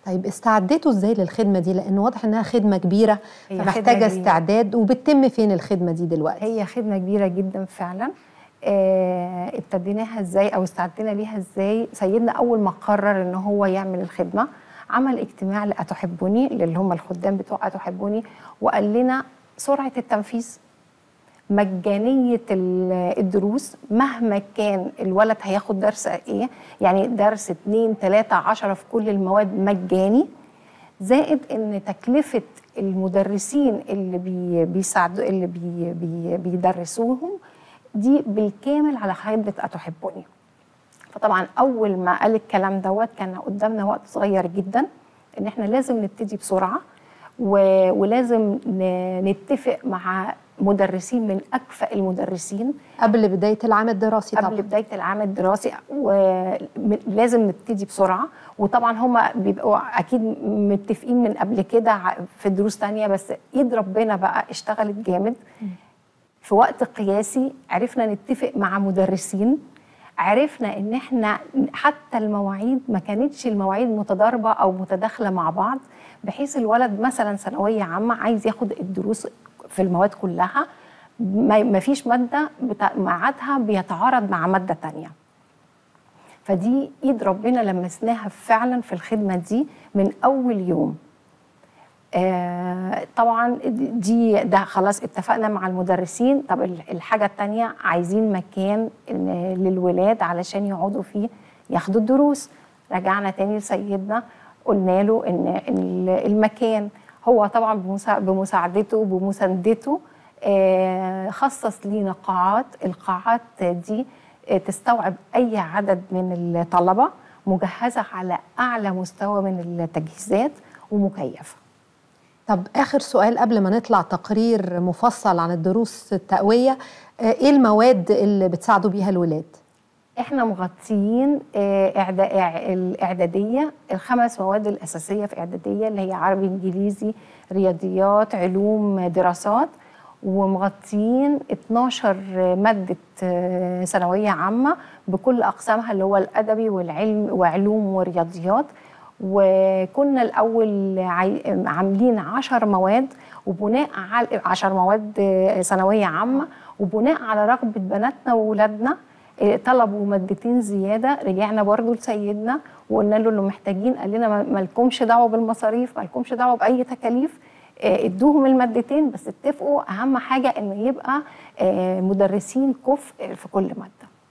طيب استعديتوا ازاي للخدمه دي لان واضح انها خدمه كبيره هي محتاجه خدمة كبيرة. استعداد وبتتم فين الخدمه دي دلوقتي هي خدمه كبيره جدا فعلا آه، ابتديناها ازاي او استعدينا ليها ازاي سيدنا اول ما قرر ان هو يعمل الخدمه عمل اجتماع لاتحبوني اللي هم الخدام بتوع اتحبوني وقال لنا سرعه التنفيذ مجانيه ال- الدروس مهما كان الولد هياخد درس ايه يعني درس اتنين تلاته عشرة في كل المواد مجاني زائد ان تكلفه المدرسين اللي بي بيساعدوا اللي بي بي بيدرسوهم دي بالكامل على خدمه اتحبوني فطبعا اول ما قال الكلام دوت كان قدامنا وقت صغير جدا ان احنا لازم نبتدي بسرعه و... ولازم ن... نتفق مع مدرسين من اكفأ المدرسين قبل بدايه العام الدراسي قبل طبعا بدايه العام الدراسي ولازم نبتدي بسرعه وطبعا هما بيبقوا اكيد متفقين من قبل كده ع- في دروس تانية بس ايد ربنا بقى اشتغلت جامد في وقت قياسي عرفنا نتفق مع مدرسين عرفنا ان احنا حتى المواعيد ما كانتش المواعيد متضاربه او متداخله مع بعض بحيث الولد مثلا ثانويه عامه عايز ياخد الدروس في المواد كلها ما ما فيش ماده بتا- ميعادها بيتعارض مع ماده تانية فدي ايد ربنا لمسناها فعلا في الخدمه دي من اول يوم آه طبعا دي ده خلاص اتفقنا مع المدرسين طب ال- الحاجه التانية عايزين مكان إن- للولاد علشان يقعدوا فيه ياخدوا الدروس رجعنا تاني لسيدنا قلنا له ان إن المكان هو طبعا بمسا- بمساعدته وبمساندته آه، خصص لينا قاعات القاعات دي آه، تستوعب اي عدد من الطلبه مجهزه على اعلى مستوى من التجهيزات ومكيفه طب اخر سؤال قبل ما نطلع تقرير مفصل عن الدروس التقويه آه، ايه المواد اللي بتساعدوا بيها الولاد احنا مغطيين آه، إعدا- إع- الاعداديه الخمس مواد الاساسيه في اعداديه اللي هي عربي انجليزي رياضيات علوم دراسات ومغطيين 12 ماده آه، ثانويه عامه بكل اقسامها اللي هو الادبي والعلم وعلوم ورياضيات وكنا الاول عاي- عاملين 10 مواد وبناء على 10 مواد آه، ثانويه عامه وبناء على رغبه بناتنا واولادنا آه، طلبوا مادتين زياده رجعنا برضو لسيدنا وقلنا له اللي محتاجين قال لنا ما- مالكمش دعوه بالمصاريف مالكمش دعوه باي تكاليف آه، ادوهم المادتين بس اتفقوا اهم حاجه ان يبقى آه، مدرسين كفء في كل ماده